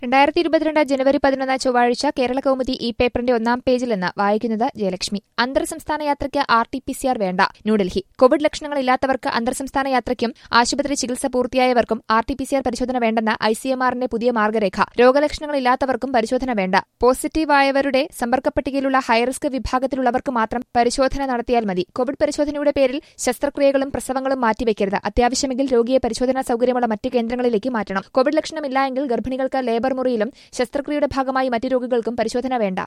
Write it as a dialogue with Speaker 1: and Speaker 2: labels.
Speaker 1: രണ്ടായിരത്തി ഇരുപത്തിരണ്ട് ജനുവരി പതിനൊന്ന് ചൊവ്വാഴ്ച കേരള കൗമുദി ഈ പേപ്പറിന്റെ ഒന്നാം പേജിൽ നിന്ന് വായിക്കുന്നത് ജയലക്ഷ്മി അന്തർ സംസ്ഥാന യാത്രയ്ക്ക് R T P C R വേണ്ട ന്യൂഡൽഹി കോവിഡ് ലക്ഷണങ്ങളില്ലാത്തവർക്ക് അന്തർ സംസ്ഥാന യാത്രയ്ക്കും ആശുപത്രി ചികിത്സ പൂർത്തിയായവർക്കും R T P C R പരിശോധന വേണ്ടെന്ന് ഐ സി എം ആറിന്റെ പുതിയ മാർഗരേഖ രോഗലക്ഷണങ്ങളില്ലാത്തവർക്കും പരിശോധന വേണ്ട പോസിറ്റീവായവരുടെ സമ്പർക്ക പട്ടികയിലുള്ള ഹൈറിസ്ക് വിഭാഗത്തിലുള്ളവർക്ക് മാത്രം പരിശോധന നടത്തിയാൽ മതി കോവിഡ് പരിശോധനയുടെ പേരിൽ ശസ്ത്രക്രിയകളും പ്രസവങ്ങളും മാറ്റിവെക്കരുത് അത്യാവശ്യമെങ്കിൽ രോഗിയെ പരിശോധനാ സൌകര്യമുള്ള മറ്റ് കേന്ദ്രങ്ങളിലേക്ക് മാറ്റണം കോവിഡ് ലക്ഷണമില്ല എങ്കിൽ ഗർഭിണികൾക്ക് ലേബർ മുറിയിലും ശസ്ത്രക്രിയയുടെ ഭാഗമായി മറ്റു രോഗികൾക്കും പരിശോധന വേണ്ട